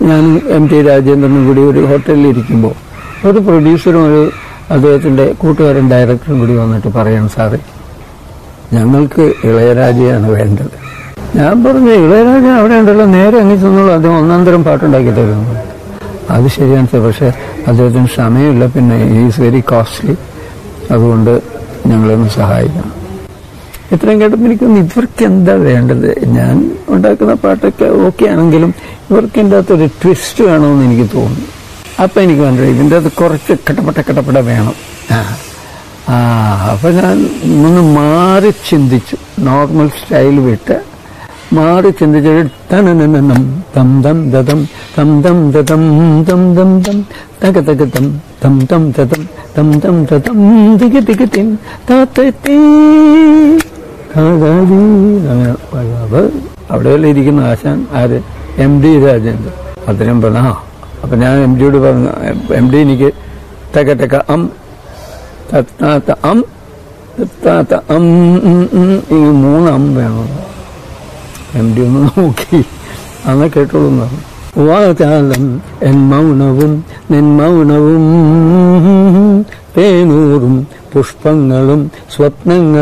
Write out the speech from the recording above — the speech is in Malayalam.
ഞാൻ എം ടി രാജേന്ദ്രനും കൂടി ഒരു ഹോട്ടലിൽ ഇരിക്കുമ്പോൾ ഒരു പ്രൊഡ്യൂസറും ഒരു അദ്ദേഹത്തിന്റെ കൂട്ടുകാരൻ ഡയറക്ടറും കൂടി വന്നിട്ട് പറയണം സാറേ ഞങ്ങൾക്ക് ഇളയരാജയാണ് വേണ്ടത് ഞാൻ പറഞ്ഞു ഇളയരാജ അവിടെ ഉണ്ടല്ലോ നേരെ അങ്ങ് ചെന്നുള്ളൂ അദ്ദേഹം ഒന്നാം തരം പാട്ടുണ്ടാക്കി തരുന്നു അത് ശരിയാണ് സാർ പക്ഷെ അദ്ദേഹത്തിന് സമയമില്ല പിന്നെ ഈസ് വെരി കോസ്റ്റ്ലി അതുകൊണ്ട് ഞങ്ങളൊന്ന് സഹായിക്കണം ഇത്രയും കേട്ടപ്പോൾ എനിക്കൊന്ന് ഇവർക്ക് എന്താ വേണ്ടത് ഞാൻ ഉണ്ടാക്കുന്ന പാട്ടൊക്കെ ഓക്കെ ആണെങ്കിലും ഇവർക്ക് എൻ്റെ അകത്തൊരു ട്വിസ്റ്റ് വേണമെന്ന് എനിക്ക് തോന്നി അപ്പം എനിക്ക് മനസ്സിലായി ഇതിൻ്റെ അകത്ത് കുറച്ച് കട്ടപ്പെട്ട കട്ടപ്പെട്ട വേണം ആ ആ അപ്പം ഞാൻ ഒന്ന് മാറി ചിന്തിച്ചു നോർമൽ സ്റ്റൈൽ വിട്ട് മാറി ചിന്തിച്ചിട്ട് തനനനം തം തം ദതം തം തം ദതം തം തം തം തക തക തം തം തം ദതം തം തം ദതം തിക തിക തിൻ താത്തീ കാതാവി അങ്ങനെ അപ്പൊ അവിടെയല്ലേ ഇരിക്കുന്ന ആശാൻ ആര് എം ഡി രാജേന്ദ്രൻ അദ്ദേഹം പറഞ്ഞു ആ അപ്പൊ ഞാൻ എം ഡിയോട് പറഞ്ഞു എം ഡി എനിക്ക് തക തക അം തത്താത്ത അം തത്താത്ത അം ഉം, ഉം, ഈ മൂന്ന് അം വേണം എം ഡി ഒന്ന് നോക്കി അന്ന് കേട്ടോളൂ എന്ന് പറഞ്ഞു വാചാലം എൻ മൗനവും നിൻ മൗനവും തേനൂറും പുഷ്പങ്ങളും സ്വപ്നങ്ങൾ